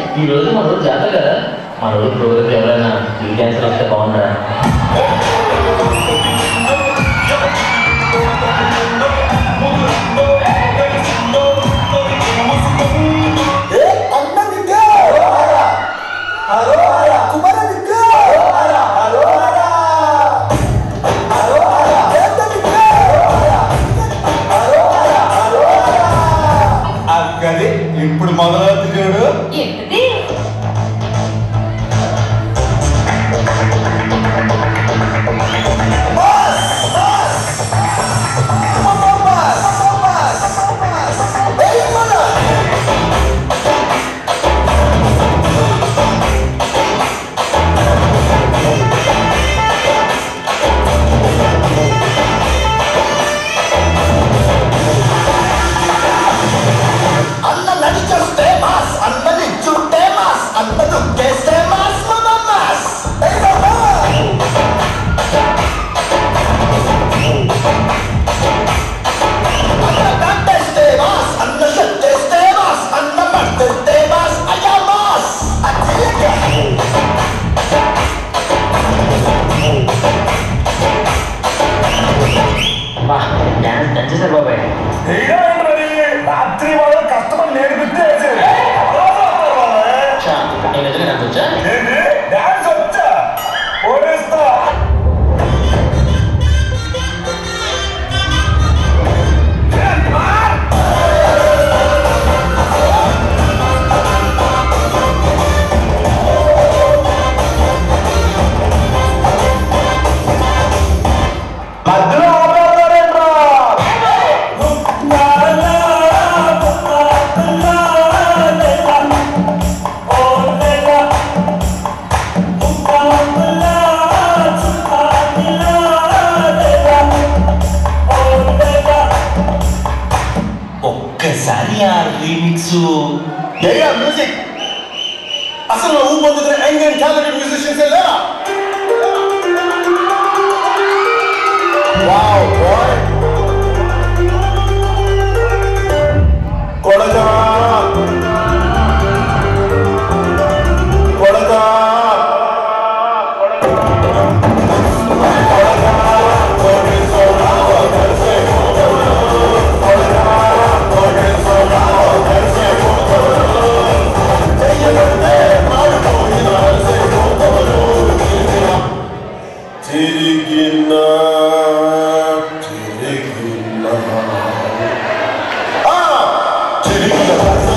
ఈ రోజు మన రోజు జాతర కదా మన రోజు ప్రోగ్రామ్ ఎవరైనా ఈ డ్యాన్సర్ వస్తే బాగుంటారా ఏ అన్న నిగ్గా హలో హలో కుమార నిగ్గా హలో హలో హలో హలో ఎంత నిగ్గా హలో హలో హలో అక్కది ఇప్పుడు మొదలవుతుంది చూడు ఏంటిది అన్న నడిచొస్తే మాస్ అన్న నిచ్చుంటే మాస్ అన్న దుక్కేస్తే మాస్ మమ మాస్ ఏయ్ బాబా అన్న కట్టేస్తే మాస్ అన్న షట్టేస్తే మాస్ అన్న పట్టేస్తే మాస్ అయ్యా మాస్ అచ్చయ్యగా బా డ్యాన్స్ దంచేశారు బాబాయ్ రాత్రి వాళ్ళు కష్టమని నేర్పిస్తే చా, నేను నిజంగా డాన్స్ వచ్చా డాన్స్ వచ్చా ఓడిస్తా మధ్యలో ఆపేస్తారేంట్రా ఒక్కసారి ఆ రీమిక్స్ ఏయా మ్యూజిక్ అసలు నువ్వు పొందుతున్న యంగ్ అండ్ టాలెంటెడ్ మ్యూజిషియన్స్ లేరా వావ్ బాయ్ కొడతా కొడతా తిరిగిన తిరిగిన ఆ తిరిగిన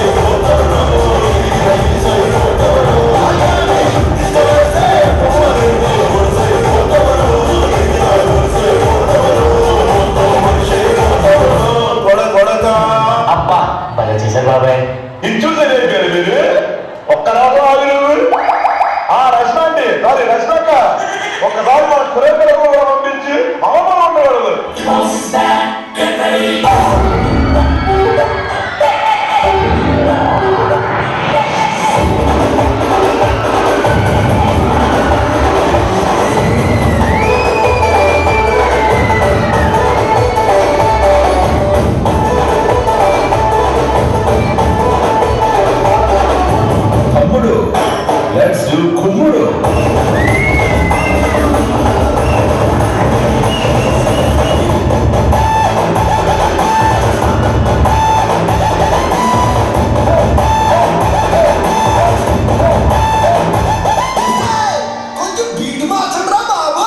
కొడ కొడతా అబ్బా బాగా చేశారు బాబాయ్ ఇచ్చుంటే చెప్పారు మీరు ఒక్క రాత్రి ఆగి నువ్వు ఆ రచన అండి సారీ రచనక్క ఒక్కసారి మన కురేపలకు కూడా పంపించి మామూలు ఉండగలదు తమ్ముడు లెట్స్ డు కుమ్ముడు కొంచెం బీట్ మార్చండి రా బాబా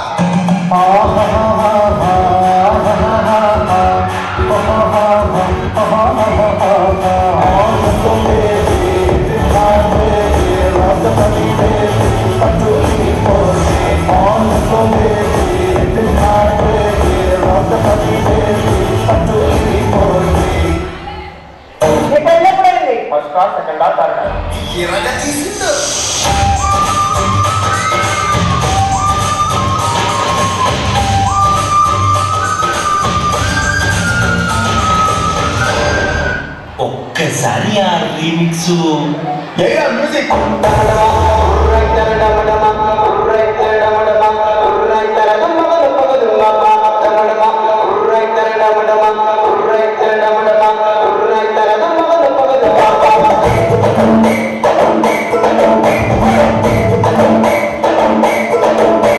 first class second class third class ఎరగ తీసిండు ఒక్కసారి ఆ రీమిక్స్ ఏయా మ్యూజిక్ Right,